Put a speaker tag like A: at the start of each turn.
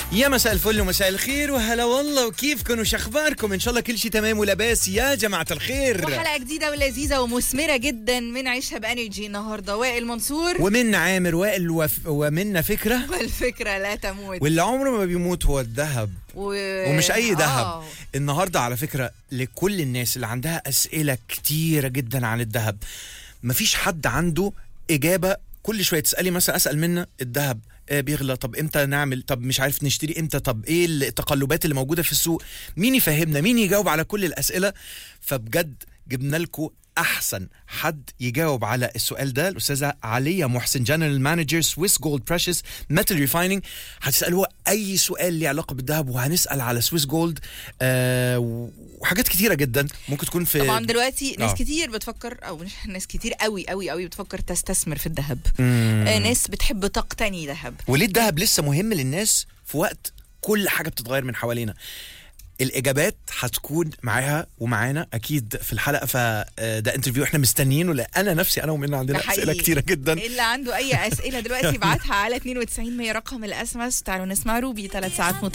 A: يا مساء الفل ومساء الخير وهلا والله وكيفكم وش اخباركم ان شاء الله كل شيء تمام ولاباس يا جماعه الخير
B: وحلقه جديده ولذيذه ومثمره جدا من عيشها بانرجي النهارده وائل منصور
A: ومن عامر وائل وف... ومنا فكره
B: والفكره لا تموت
A: واللي عمره ما بيموت هو الذهب
B: و...
A: ومش اي ذهب
B: آه.
A: النهارده على فكره لكل الناس اللي عندها اسئله كتيره جدا عن الذهب مفيش حد عنده اجابه كل شويه تسالي مثلا اسال منا الذهب آه بيغلى طب امتى نعمل طب مش عارف نشتري امتى طب ايه التقلبات اللي موجوده في السوق مين يفهمنا مين يجاوب على كل الاسئله فبجد جبنا لكم احسن حد يجاوب على السؤال ده الاستاذه عليا محسن جنرال مانجر سويس جولد بريشس ميتال ريفايننج هتسالوها اي سؤال ليه علاقه بالذهب وهنسال على سويس جولد آه وحاجات كتيره جدا ممكن تكون في
B: طبعا دلوقتي ناس
A: آه.
B: كتير بتفكر او مش ناس كتير قوي قوي قوي بتفكر تستثمر في الذهب
A: مم.
B: آه، ناس بتحب تقتني ذهب
A: وليه الذهب لسه مهم للناس في وقت كل حاجه بتتغير من حوالينا الاجابات هتكون معاها ومعانا اكيد في الحلقه فده انترفيو احنا مستنيينه لان انا نفسي انا ومنى عندنا
B: ده حقيقي.
A: اسئله كتيره جدا
B: اللي عنده اي اسئله دلوقتي يبعتها على 92 100 رقم الاس ام اس تعالوا نسمع روبي ثلاث ساعات متواصلة